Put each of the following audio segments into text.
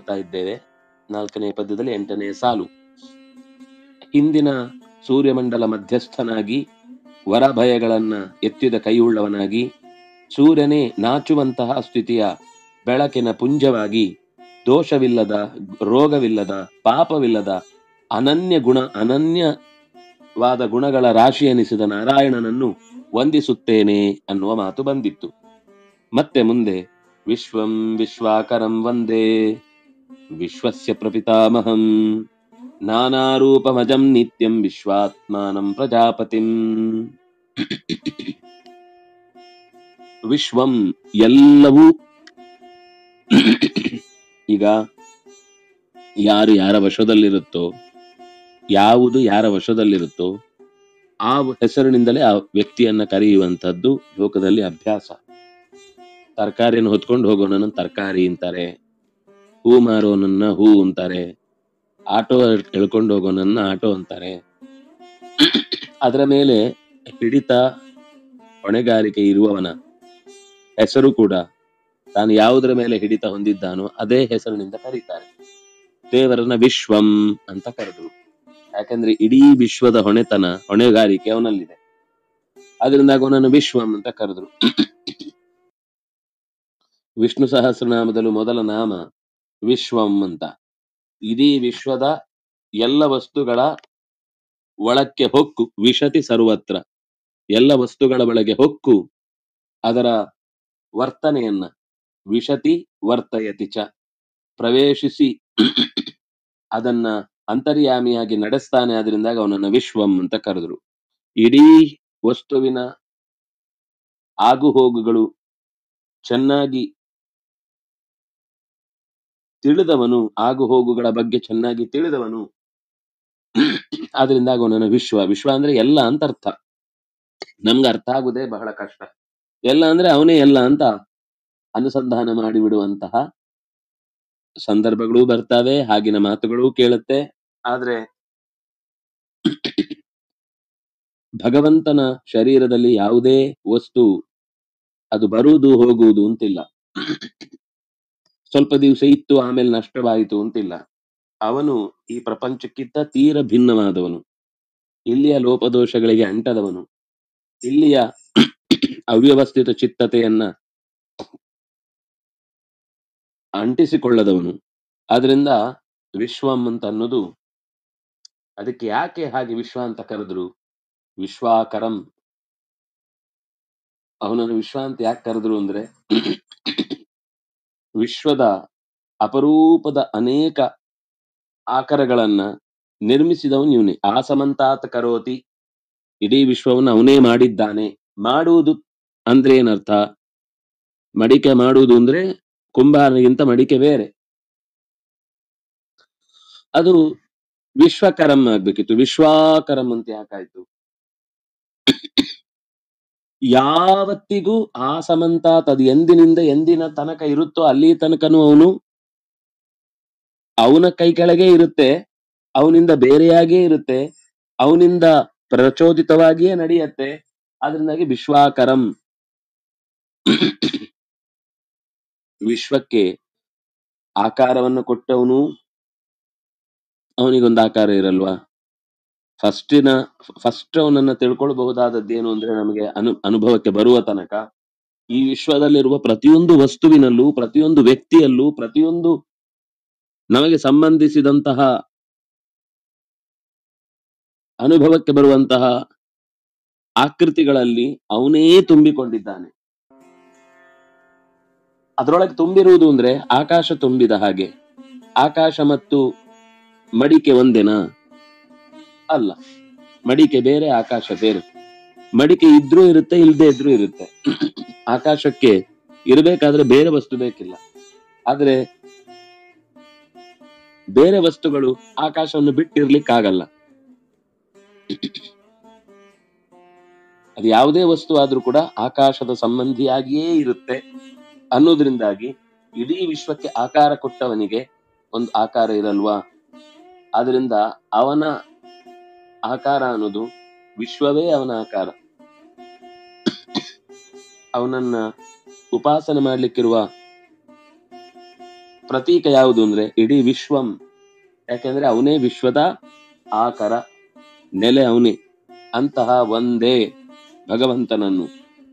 ನೋಡ್ತಾ ಇದ್ದೇವೆ ನಾಲ್ಕನೇ ಪದ್ಯದಲ್ಲಿ ಎಂಟನೇ ಸಾಲು ಹಿಂದಿನ ಸೂರ್ಯಮಂಡಲ ಮಧ್ಯಸ್ಥನಾಗಿ ವರಭಯಗಳನ್ನ ಎತ್ತಿದ ಕೈಯುಳ್ಳವನಾಗಿ ಸೂರ್ಯನೇ ನಾಚುವಂತಹ ಸ್ಥಿತಿಯ ಬೆಳಕಿನ ಪುಂಜವಾಗಿ ದೋಷವಿಲ್ಲದ ರೋಗವಿಲ್ಲದ ಪಾಪವಿಲ್ಲದ ಅನನ್ಯ ಗುಣ ಅನನ್ಯವಾದ ಗುಣಗಳ ರಾಶಿ ಎನಿಸಿದ ನಾರಾಯಣನನ್ನು ವಂದಿಸುತ್ತೇನೆ ಅನ್ನುವ ಮಾತು ಬಂದಿತ್ತು ಮತ್ತೆ ಮುಂದೆ ವಿಶ್ವಂ ವಿಶ್ವಾಕರಂ ವಂದೇ ವಿಶ್ವಸ್ಯ ಪ್ರಪಿತಾಮಹಂ ನಾನಾರೂಪಮಜಂ ನಿತ್ಯಂ ವಿಶ್ವಾತ್ಮಾನಂ ಪ್ರಜಾಪತಿಂ ವಿಶ್ವಂ ಎಲ್ಲವೂ ಈಗ ಯಾರು ಯಾರ ವಶದಲ್ಲಿರುತ್ತೋ ಯಾವುದು ಯಾರ ವಶದಲ್ಲಿರುತ್ತೋ ಆ ಹೆಸರಿನಿಂದಲೇ ಆ ವ್ಯಕ್ತಿಯನ್ನ ಕರೆಯುವಂತದ್ದು ಲೋಕದಲ್ಲಿ ಅಭ್ಯಾಸ ತರಕಾರಿಯನ್ನು ಹೊತ್ಕೊಂಡು ಹೋಗೋನನ್ನ ತರಕಾರಿ ಅಂತಾರೆ ಹೂ ಮಾರೋನನ್ನ ಹೂ ಅಂತಾರೆ ಆಟೋ ಎಳ್ಕೊಂಡು ಹೋಗೋನನ್ನ ಆಟೋ ಅಂತಾರೆ ಅದರ ಮೇಲೆ ಹಿಡಿತ ಹೊಣೆಗಾರಿಕೆ ಇರುವವನ ಹೆಸರು ಕೂಡ ತಾನು ಯಾವುದರ ಮೇಲೆ ಹಿಡಿತ ಹೊಂದಿದ್ದಾನೋ ಅದೇ ಹೆಸರಿನಿಂದ ಕರೀತಾರೆ ದೇವರನ್ನ ವಿಶ್ವಂ ಅಂತ ಕರೆದ್ರು ಯಾಕಂದ್ರೆ ಇಡೀ ವಿಶ್ವದ ಹೊಣೆತನ ಹೊಣೆಗಾರಿಕೆ ಅವನಲ್ಲಿದೆ ಅದರಿಂದ ಅವನನ್ನು ವಿಶ್ವಂ ಅಂತ ಕರೆದ್ರು ವಿಷ್ಣು ಸಹಸ್ರನಾಮದಲ್ಲೂ ಮೊದಲ ನಾಮ ವಿಶ್ವಂ ಅಂತ ಇಡೀ ವಿಶ್ವದ ಎಲ್ಲ ವಸ್ತುಗಳ ಒಳಕ್ಕೆ ಹೊಕ್ಕು ವಿಶತಿ ಸರ್ವತ್ರ ಎಲ್ಲ ವಸ್ತುಗಳ ಒಳಗೆ ಹೊಕ್ಕು ಅದರ ವರ್ತನೆಯನ್ನ ವಿಶತಿ ವರ್ತಯತಿ ಚ ಪ್ರವೇಶಿಸಿ ಅದನ್ನ ಅಂತರ್ಯಾಮಿಯಾಗಿ ನಡೆಸ್ತಾನೆ ಅದರಿಂದಾಗ ಅವನನ್ನ ವಿಶ್ವಂ ಅಂತ ಕರೆದ್ರು ಇಡೀ ವಸ್ತುವಿನ ಆಗು ಹೋಗುಗಳು ಚೆನ್ನಾಗಿ ತಿಳಿದವನು ಆಗು ಹೋಗುಗಳ ಬಗ್ಗೆ ಚೆನ್ನಾಗಿ ತಿಳಿದವನು ಆದ್ರಿಂದ ಅವನನ್ನ ವಿಶ್ವ ವಿಶ್ವ ಅಂದ್ರೆ ಎಲ್ಲ ಅಂತ ಅರ್ಥ ನಮ್ಗೆ ಅರ್ಥ ಆಗುದೇ ಬಹಳ ಕಷ್ಟ ಎಲ್ಲ ಅಂದ್ರೆ ಅವನೇ ಎಲ್ಲ ಅಂತ ಅನುಸಂಧಾನ ಮಾಡಿಬಿಡುವಂತಹ ಸಂದರ್ಭಗಳು ಬರ್ತಾವೆ ಹಾಗಿನ ಮಾತುಗಳು ಕೇಳುತ್ತೆ ಆದ್ರೆ ಭಗವಂತನ ಶರೀರದಲ್ಲಿ ಯಾವುದೇ ವಸ್ತು ಅದು ಬರುವುದು ಹೋಗುವುದು ಅಂತಿಲ್ಲ ಸ್ವಲ್ಪ ದಿವಸ ಇತ್ತು ಆಮೇಲೆ ನಷ್ಟವಾಯಿತು ಅಂತಿಲ್ಲ ಅವನು ಈ ಪ್ರಪಂಚಕ್ಕಿಂತ ತೀರ ಭಿನ್ನವಾದವನು ಇಲ್ಲಿಯ ಲೋಪದೋಷಗಳಿಗೆ ಅಂಟದವನು ಇಲ್ಲಿಯ ಅವ್ಯವಸ್ಥಿತ ಚಿತ್ತತೆಯನ್ನ ಅಂಟಿಸಿಕೊಳ್ಳದವನು ಆದ್ರಿಂದ ವಿಶ್ವಂ ಅಂತ ಅನ್ನೋದು ಅದಕ್ಕೆ ಯಾಕೆ ಹಾಗೆ ವಿಶ್ವ ಅಂತ ಕರೆದ್ರು ವಿಶ್ವಾಕರಂ ಅವನನ್ನು ವಿಶ್ವ ಅಂತ ಯಾಕೆ ಕರೆದ್ರು ಅಂದ್ರೆ ವಿಶ್ವದ ಅಪರೂಪದ ಅನೇಕ ಆಕಾರಗಳನ್ನ ನಿರ್ಮಿಸಿದವನು ಇವನೇ ಆಸಮಂತಾತ್ ಕರೋತಿ ಇಡೀ ವಿಶ್ವವನ್ನು ಅವನೇ ಮಾಡಿದ್ದಾನೆ ಮಾಡುವುದು ಅಂದ್ರೆ ಏನರ್ಥ ಮಡಿಕೆ ಮಾಡುವುದು ಅಂದ್ರೆ ಕುಂಬಾರನಿಗಿಂತ ಮಡಿಕೆ ಬೇರೆ ಅದು ವಿಶ್ವಕರಂ ಆಗ್ಬೇಕಿತ್ತು ವಿಶ್ವಾಕರಂ ಅಂತ ಯಾಕಾಯ್ತು ಯಾವತ್ತಿಗೂ ಆ ಸಮಂತಾತ್ ಅದು ಎಂದಿನಿಂದ ಎಂದಿನ ತನಕ ಇರುತ್ತೋ ಅಲ್ಲಿ ತನಕನೂ ಅವನು ಅವನ ಕೈ ಕೆಳಗೆ ಇರುತ್ತೆ ಅವನಿಂದ ಬೇರೆಯಾಗೇ ಇರುತ್ತೆ ಅವನಿಂದ ಪ್ರಚೋದಿತವಾಗಿಯೇ ನಡೆಯುತ್ತೆ ಅದರಿಂದಾಗಿ ವಿಶ್ವಾಕರಂ ವಿಶ್ವಕ್ಕೆ ಆಕಾರವನ್ನು ಕೊಟ್ಟವನು ಅವನಿಗೊಂದು ಆಕಾರ ಇರಲ್ವಾ ಫಸ್ಟಿನ ಫಸ್ಟ್ ಅವನನ್ನ ತಿಳ್ಕೊಳ್ಬಹುದಾದದ್ದೇನು ಅಂದ್ರೆ ನಮಗೆ ಅನು ಅನುಭವಕ್ಕೆ ಬರುವ ತನಕ ಈ ವಿಶ್ವದಲ್ಲಿರುವ ಪ್ರತಿಯೊಂದು ವಸ್ತುವಿನಲ್ಲೂ ಪ್ರತಿಯೊಂದು ವ್ಯಕ್ತಿಯಲ್ಲೂ ಪ್ರತಿಯೊಂದು ನಮಗೆ ಸಂಬಂಧಿಸಿದಂತಹ ಅನುಭವಕ್ಕೆ ಬರುವಂತಹ ಆಕೃತಿಗಳಲ್ಲಿ ಅವನೇ ತುಂಬಿಕೊಂಡಿದ್ದಾನೆ ಅದರೊಳಗೆ ತುಂಬಿರುವುದು ಅಂದ್ರೆ ಆಕಾಶ ತುಂಬಿದ ಹಾಗೆ ಆಕಾಶ ಮತ್ತು ಮಡಿಕೆ ಒಂದೇನಾ ಅಲ್ಲ ಮಡಿಕೆ ಬೇರೆ ಆಕಾಶ ಬೇರೆ ಮಡಿಕೆ ಇದ್ರೂ ಇರುತ್ತೆ ಇಲ್ದೇ ಇದ್ರೂ ಇರುತ್ತೆ ಆಕಾಶಕ್ಕೆ ಇರಬೇಕಾದ್ರೆ ಬೇರೆ ವಸ್ತು ಬೇಕಿಲ್ಲ ಆದ್ರೆ ಬೇರೆ ವಸ್ತುಗಳು ಆಕಾಶವನ್ನು ಬಿಟ್ಟಿರ್ಲಿಕ್ಕಾಗಲ್ಲ ಅದು ಯಾವುದೇ ವಸ್ತು ಆದ್ರೂ ಕೂಡ ಆಕಾಶದ ಸಂಬಂಧಿಯಾಗಿಯೇ ಇರುತ್ತೆ ಅನ್ನೋದ್ರಿಂದಾಗಿ ಇಡೀ ವಿಶ್ವಕ್ಕೆ ಆಕಾರ ಕೊಟ್ಟವನಿಗೆ ಒಂದು ಆಕಾರ ಇರಲ್ವಾ ಆದ್ರಿಂದ ಅವನ ಆಕಾರ ಅನ್ನೋದು ವಿಶ್ವವೇ ಅವನ ಆಕಾರ ಅವನನ್ನ ಉಪಾಸನೆ ಮಾಡ್ಲಿಕ್ಕಿರುವ ಪ್ರತೀಕ ಯಾವುದು ಅಂದ್ರೆ ಇಡೀ ವಿಶ್ವಂ ಯಾಕೆಂದ್ರೆ ಅವನೇ ವಿಶ್ವದ ಆಕರ ನೆಲೆ ಅವನೇ ಅಂತಹ ಒಂದೇ ಭಗವಂತನನ್ನು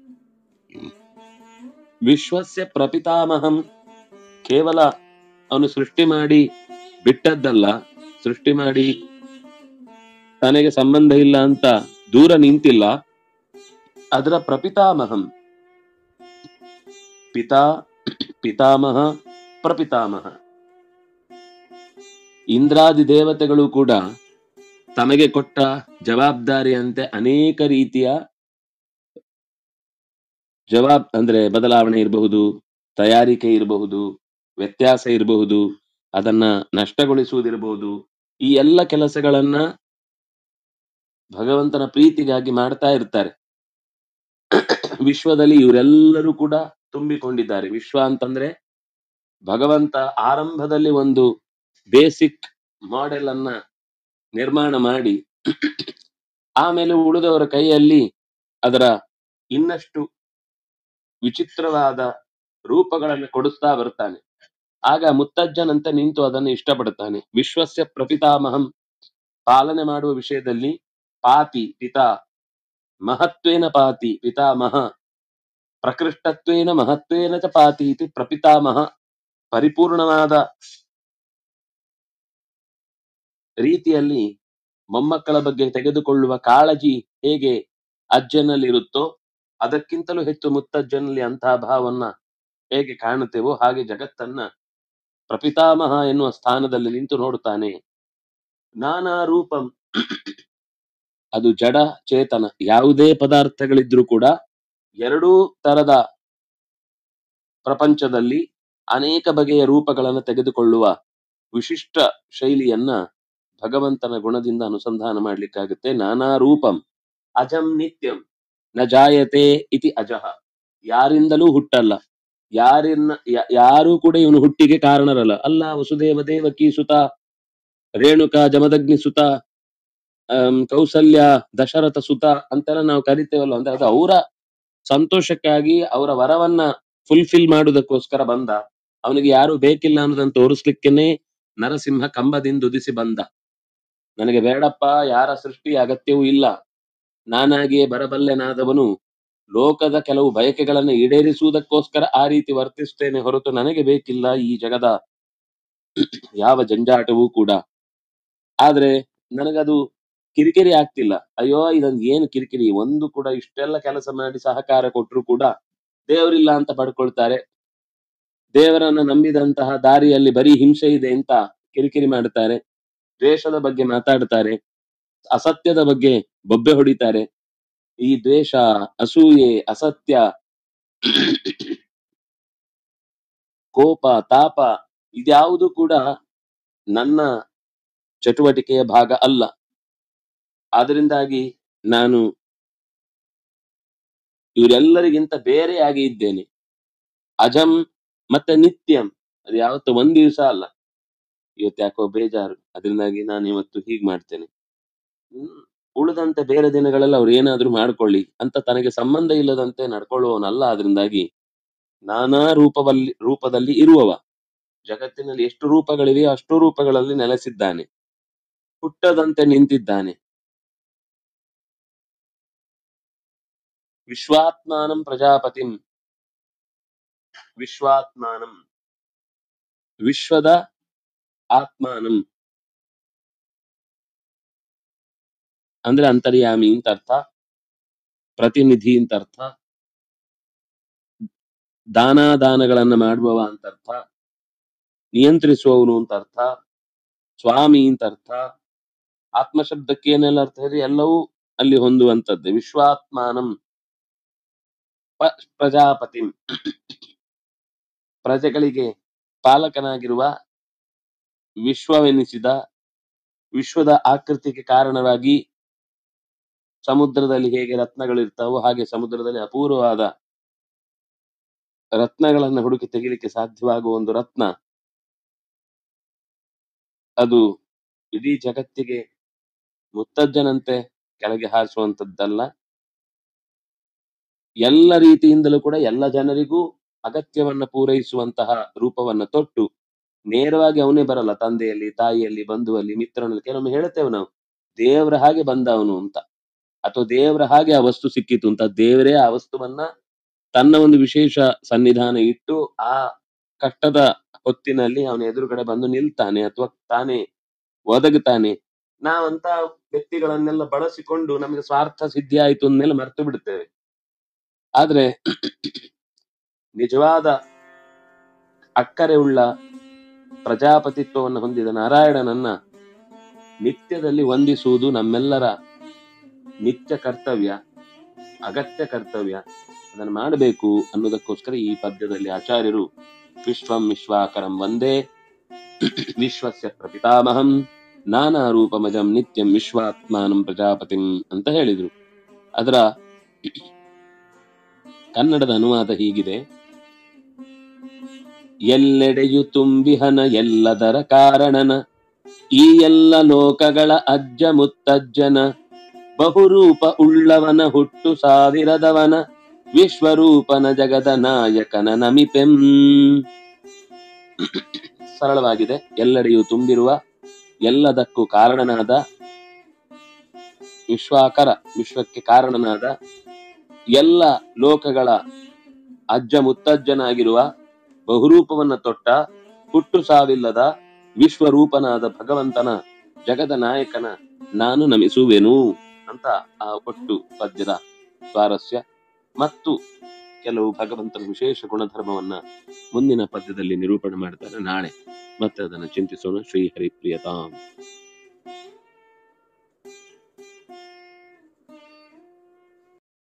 ವಿಶ್ವಸ್ಯ ಪ್ರಪಿತಾಮಹಂ ಕೇವಲ ಅವನು ಸೃಷ್ಟಿ ಮಾಡಿ ಬಿಟ್ಟದ್ದಲ್ಲ ಸೃಷ್ಟಿ ಮಾಡಿ ತನಗೆ ಸಂಬಂಧ ಇಲ್ಲ ಅಂತ ದೂರ ನಿಂತಿಲ್ಲ ಅದರ ಪ್ರಪಿತಾಮಹಂ ಪಿತಾ ಪಿತಾಮಹ ಪ್ರಪಿತಾಮಹ ಇಂದ್ರಾದಿ ದೇವತೆಗಳು ಕೂಡ ತಮಗೆ ಕೊಟ್ಟ ಜವಾಬ್ದಾರಿಯಂತೆ ಅನೇಕ ರೀತಿಯ ಜವಾಬ್ ಅಂದ್ರೆ ಬದಲಾವಣೆ ಇರಬಹುದು ತಯಾರಿಕೆ ಇರಬಹುದು ವ್ಯತ್ಯಾಸ ಇರಬಹುದು ಅದನ್ನ ನಷ್ಟಗೊಳಿಸುವುದಿರಬಹುದು ಈ ಎಲ್ಲ ಕೆಲಸಗಳನ್ನ ಭಗವಂತನ ಪ್ರೀತಿಗಾಗಿ ಮಾಡ್ತಾ ಇರ್ತಾರೆ ವಿಶ್ವದಲ್ಲಿ ಇವರೆಲ್ಲರೂ ಕೂಡ ತುಂಬಿಕೊಂಡಿದ್ದಾರೆ ವಿಶ್ವ ಅಂತಂದ್ರೆ ಭಗವಂತ ಆರಂಭದಲ್ಲಿ ಒಂದು ಬೇಸಿಕ್ ಮಾಡೆಲ್ ಅನ್ನ ನಿರ್ಮಾಣ ಮಾಡಿ ಆಮೇಲೆ ಉಳಿದವರ ಕೈಯಲ್ಲಿ ಅದರ ಇನ್ನಷ್ಟು ವಿಚಿತ್ರವಾದ ರೂಪಗಳನ್ನು ಕೊಡಿಸ್ತಾ ಬರ್ತಾನೆ ಆಗ ಮುತ್ತಜ್ಜನಂತೆ ನಿಂತು ಅದನ್ನು ಇಷ್ಟಪಡುತ್ತಾನೆ ವಿಶ್ವಸ್ಯ ಪ್ರಪಿತಾಮಹಂ ಪಾಲನೆ ಮಾಡುವ ವಿಷಯದಲ್ಲಿ ಪಾತಿ ಪಿತಾ ಮಹತ್ವೇನ ಪಾತಿ ಪಿತಾಮಹ ಪ್ರಕೃಷ್ಟತ್ವೇನ ಮಹತ್ವೇನ ಚ ಪಾತಿ ಇತಿ ಪ್ರಪಿತಾಮಹ ಪರಿಪೂರ್ಣವಾದ ರೀತಿಯಲ್ಲಿ ಮೊಮ್ಮಕ್ಕಳ ಬಗ್ಗೆ ತೆಗೆದುಕೊಳ್ಳುವ ಕಾಳಜಿ ಹೇಗೆ ಅಜ್ಜನಲ್ಲಿರುತ್ತೋ ಅದಕ್ಕಿಂತಲೂ ಹೆಚ್ಚು ಮುತ್ತಜ್ಜನಲ್ಲಿ ಅಂತಹ ಭಾವನ್ನ ಹೇಗೆ ಕಾಣುತ್ತೇವೋ ಹಾಗೆ ಜಗತ್ತನ್ನ ಪ್ರಪಿತಾಮಹ ಎನ್ನುವ ಸ್ಥಾನದಲ್ಲಿ ನಿಂತು ನೋಡುತ್ತಾನೆ ನಾನಾ ರೂಪಂ ಅದು ಜಡ ಚೇತನ ಯಾವುದೇ ಪದಾರ್ಥಗಳಿದ್ರೂ ಕೂಡ ಎರಡೂ ತರದ ಪ್ರಪಂಚದಲ್ಲಿ ಅನೇಕ ಬಗೆಯ ರೂಪಗಳನ್ನು ತೆಗೆದುಕೊಳ್ಳುವ ವಿಶಿಷ್ಟ ಶೈಲಿಯನ್ನ ಭಗವಂತನ ಗುಣದಿಂದ ಅನುಸಂಧಾನ ಮಾಡ್ಲಿಕ್ಕಾಗುತ್ತೆ ನಾನಾ ರೂಪಂ ಅಜಂ ನಿತ್ಯಂ ನ ಜಾಯತೆ ಇತಿ ಅಜಃ ಯಾರಿಂದಲೂ ಹುಟ್ಟಲ್ಲ ಯಾರಿನ್ನ ಯ- ಯಾರೂ ಕೂಡ ಇವನು ಹುಟ್ಟಿಗೆ ಕಾರಣರಲ್ಲ ಅಲ್ಲ ವಸುದೇವ ದೇವಕಿ ಸುತ ರೇಣುಕಾ ಜಮದಗ್ನಿ ಸುತ ಆಮ್, ಕೌಸಲ್ಯ ದಶರಥ ಸುತ ಅಂತೆಲ್ಲ ನಾವು ಕರಿತೇವಲ್ಲ ಅಂದ್ರೆ ಅದು ಅವರ ಸಂತೋಷಕ್ಕಾಗಿ ಅವರ ವರವನ್ನ ಫುಲ್ಫಿಲ್ ಮಾಡುವುದಕ್ಕೋಸ್ಕರ ಬಂದ ಅವನಿಗೆ ಯಾರು ಬೇಕಿಲ್ಲ ಅನ್ನೋದನ್ನ ತೋರಿಸ್ಲಿಕ್ಕೇನೆ ನರಸಿಂಹ ಕಂಬದಿಂದ ಉದಿಸಿ ಬಂದ ನನಗೆ ಬೇಡಪ್ಪ ಯಾರ ಸೃಷ್ಟಿ ಅಗತ್ಯವೂ ಇಲ್ಲ ನಾನಾಗಿಯೇ ಬರಬಲ್ಲೆನಾದವನು ಲೋಕದ ಕೆಲವು ಬಯಕೆಗಳನ್ನು ಈಡೇರಿಸುವುದಕ್ಕೋಸ್ಕರ ಆ ರೀತಿ ವರ್ತಿಸ್ತೇನೆ ಹೊರತು ನನಗೆ ಬೇಕಿಲ್ಲ ಈ ಜಗದ ಯಾವ ಜಂಜಾಟವೂ ಕೂಡ ಆದ್ರೆ ನನಗದು ಕಿರಿಕಿರಿ ಆಗ್ತಿಲ್ಲ ಅಯ್ಯೋ ಇದೊಂದು ಏನು ಕಿರಿಕಿರಿ ಒಂದು ಕೂಡ ಇಷ್ಟೆಲ್ಲ ಕೆಲಸ ಮಾಡಿ ಸಹಕಾರ ಕೊಟ್ಟರು ಕೂಡ ದೇವರಿಲ್ಲ ಅಂತ ಪಡ್ಕೊಳ್ತಾರೆ ದೇವರನ್ನ ನಂಬಿದಂತಹ ದಾರಿಯಲ್ಲಿ ಬರೀ ಹಿಂಸೆ ಇದೆ ಅಂತ ಕಿರಿಕಿರಿ ಮಾಡ್ತಾರೆ ದ್ವೇಷದ ಬಗ್ಗೆ ಮಾತಾಡ್ತಾರೆ ಅಸತ್ಯದ ಬಗ್ಗೆ ಬೊಬ್ಬೆ ಹೊಡಿತಾರೆ ಈ ದ್ವೇಷ ಅಸೂಯೆ ಅಸತ್ಯ ಕೋಪ ತಾಪ ಇದ್ಯಾವುದು ಕೂಡ ನನ್ನ ಚಟುವಟಿಕೆಯ ಭಾಗ ಅಲ್ಲ ಆದ್ರಿಂದಾಗಿ ನಾನು ಇವರೆಲ್ಲರಿಗಿಂತ ಬೇರೆಯಾಗಿ ಇದ್ದೇನೆ ಅಜಂ ಮತ್ತೆ ನಿತ್ಯಂ ಅದು ಯಾವತ್ತು ಒಂದ್ ದಿವಸ ಅಲ್ಲ ಇವತ್ತು ಯಾಕೋ ಬೇಜಾರು ಅದರಿಂದಾಗಿ ನಾನು ಇವತ್ತು ಹೀಗ್ ಮಾಡ್ತೇನೆ ಹ್ಮ್. ಉಳಿದಂತೆ ಬೇರೆ ದಿನಗಳಲ್ಲಿ ಅವ್ರು ಏನಾದ್ರೂ ಮಾಡ್ಕೊಳ್ಳಿ ಅಂತ ತನಗೆ ಸಂಬಂಧ ಇಲ್ಲದಂತೆ ನಡ್ಕೊಳ್ಳುವವನಲ್ಲ ಅದರಿಂದಾಗಿ ನಾನಾ ರೂಪದಲ್ಲಿ ರೂಪದಲ್ಲಿ ಇರುವವ ಜಗತ್ತಿನಲ್ಲಿ ಎಷ್ಟು ರೂಪಗಳಿವೆಯೋ ಅಷ್ಟು ರೂಪಗಳಲ್ಲಿ ನೆಲೆಸಿದ್ದಾನೆ ಹುಟ್ಟದಂತೆ ನಿಂತಿದ್ದಾನೆ ವಿಶ್ವಾತ್ಮಾನಂ ಪ್ರಜಾಪತಿಂ ವಿಶ್ವಾತ್ಮಾನಂ ವಿಶ್ವದ ಆತ್ಮಾನಂ ಅಂದ್ರೆ ಅಂತರ್ಯಾಮಿ ಅಂತ ಅರ್ಥ ಪ್ರತಿನಿಧಿ ಅಂತ ಅರ್ಥ ದಾನಾದಾನಗಳನ್ನ ಮಾಡುವವ ಅಂತ ಅರ್ಥ ನಿಯಂತ್ರಿಸುವವನು ಅಂತ ಅರ್ಥ ಸ್ವಾಮಿ ಅಂತ ಅರ್ಥ ಆತ್ಮಶಬ್ದಕ್ಕೆ ಏನೆಲ್ಲ ಅರ್ಥ ಇದೆ ಎಲ್ಲವೂ ಅಲ್ಲಿ ಹೊಂದುವಂತದ್ದು ವಿಶ್ವಾತ್ಮಾನಂ ಪ- ಪ್ರಜಾಪತಿಂ ಪ್ರಜೆಗಳಿಗೆ ಪಾಲಕನಾಗಿರುವ ವಿಶ್ವವೆನಿಸಿದ ವಿಶ್ವದ ಆಕೃತಿಗೆ ಕಾರಣವಾಗಿ ಸಮುದ್ರದಲ್ಲಿ ಹೇಗೆ ರತ್ನಗಳಿರ್ತಾವೋ ಹಾಗೆ ಸಮುದ್ರದಲ್ಲಿ ಅಪೂರ್ವವಾದ ರತ್ನಗಳನ್ನ ಹುಡುಕಿ ತೆಗಿಲಿಕ್ಕೆ ಸಾಧ್ಯವಾಗುವ ಒಂದು ರತ್ನ ಅದು ಇಡೀ ಜಗತ್ತಿಗೆ ಮುತ್ತಜ್ಜನಂತೆ ಕೆಳಗೆ ಹಾರಿಸುವಂತದ್ದಲ್ಲ ಎಲ್ಲ ರೀತಿಯಿಂದಲೂ ಕೂಡ ಎಲ್ಲ ಜನರಿಗೂ ಅಗತ್ಯವನ್ನ ಪೂರೈಸುವಂತಹ ರೂಪವನ್ನ ತೊಟ್ಟು ನೇರವಾಗಿ ಅವನೇ ಬರಲ್ಲ ತಂದೆಯಲ್ಲಿ ತಾಯಿಯಲ್ಲಿ ಬಂಧುವಲ್ಲಿ ಮಿತ್ರನಲ್ಲಿ ಕೆಲವೊಮ್ಮೆ ಹೇಳ್ತೇವೆ ನಾವು ದೇವರ ಹಾಗೆ ಬಂದ ಅವನು ಅಂತ ಅಥವಾ ದೇವರ ಹಾಗೆ ಆ ವಸ್ತು ಸಿಕ್ಕಿತು ಅಂತ ದೇವರೇ ಆ ವಸ್ತುವನ್ನ ತನ್ನ ಒಂದು ವಿಶೇಷ ಸನ್ನಿಧಾನ ಇಟ್ಟು ಆ ಕಷ್ಟದ ಹೊತ್ತಿನಲ್ಲಿ ಅವನ ಎದುರುಗಡೆ ಬಂದು ನಿಲ್ತಾನೆ ಅಥವಾ ತಾನೇ ಒದಗುತ್ತಾನೆ ನಾವಂತ ವ್ಯಕ್ತಿಗಳನ್ನೆಲ್ಲ ಬಳಸಿಕೊಂಡು ನಮಗೆ ಸ್ವಾರ್ಥ ಸಿದ್ಧಿ ಆಯ್ತು ಅಂದ್ಮೇಲೆ ಮರ್ತು ಬಿಡುತ್ತೇವೆ ಆದ್ರೆ ನಿಜವಾದ ಅಕ್ಕರೆ ಉಳ್ಳ ಪ್ರಜಾಪತಿತ್ವವನ್ನು ಹೊಂದಿದ ನಾರಾಯಣನನ್ನ ನಿತ್ಯದಲ್ಲಿ ವಂದಿಸುವುದು ನಮ್ಮೆಲ್ಲರ ನಿತ್ಯ ಕರ್ತವ್ಯ ಅಗತ್ಯ ಕರ್ತವ್ಯ ಅದನ್ನು ಮಾಡಬೇಕು ಅನ್ನೋದಕ್ಕೋಸ್ಕರ ಈ ಪದ್ಯದಲ್ಲಿ ಆಚಾರ್ಯರು ವಿಶ್ವಂ ವಿಶ್ವಾಕರಂ ವಂದೇ ವಿಶ್ವಸ್ಯ ಪ್ರಪಿತಾಮಹಂ ನಾನಾ ರೂಪಮಜಂ ನಿತ್ಯಂ ವಿಶ್ವಾತ್ಮಾನಂ ಪ್ರಜಾಪತಿಂ ಅಂತ ಹೇಳಿದ್ರು ಅದರ ಕನ್ನಡದ ಅನುವಾದ ಹೀಗಿದೆ ಎಲ್ಲೆಡೆಯು ತುಂಬಿಹನ ಎಲ್ಲದರ ಕಾರಣನ ಈ ಎಲ್ಲ ಲೋಕಗಳ ಅಜ್ಜ ಮುತ್ತಜ್ಜನ ಬಹುರೂಪ ಉಳ್ಳವನ ಹುಟ್ಟು ಸಾವಿರದವನ ವಿಶ್ವರೂಪನ ಜಗದ ನಾಯಕನ ನಮಿಪೆಂ ಸರಳವಾಗಿದೆ ಎಲ್ಲೆಡೆಯೂ ತುಂಬಿರುವ ಎಲ್ಲದಕ್ಕೂ ಕಾರಣನಾದ ವಿಶ್ವಾಕರ ವಿಶ್ವಕ್ಕೆ ಕಾರಣನಾದ ಎಲ್ಲ ಲೋಕಗಳ ಅಜ್ಜ ಮುತ್ತಜ್ಜನಾಗಿರುವ ಬಹುರೂಪವನ್ನ ತೊಟ್ಟ ಹುಟ್ಟು ಸಾವಿಲ್ಲದ ವಿಶ್ವರೂಪನಾದ ಭಗವಂತನ ಜಗದ ನಾಯಕನ ನಾನು ನಮಿಸುವೆನು ಅಂತ ಆ ಒಟ್ಟು ಪದ್ಯದ ಸ್ವಾರಸ್ಯ ಮತ್ತು ಕೆಲವು ಭಗವಂತನ ವಿಶೇಷ ಗುಣಧರ್ಮವನ್ನ ಮುಂದಿನ ಪದ್ಯದಲ್ಲಿ ನಿರೂಪಣೆ ಮಾಡ್ತಾರೆ ನಾಳೆ ಮತ್ತೆ ಅದನ್ನು ಚಿಂತಿಸೋಣ ಶ್ರೀ ಹರಿಪ್ರಿಯತಾಂ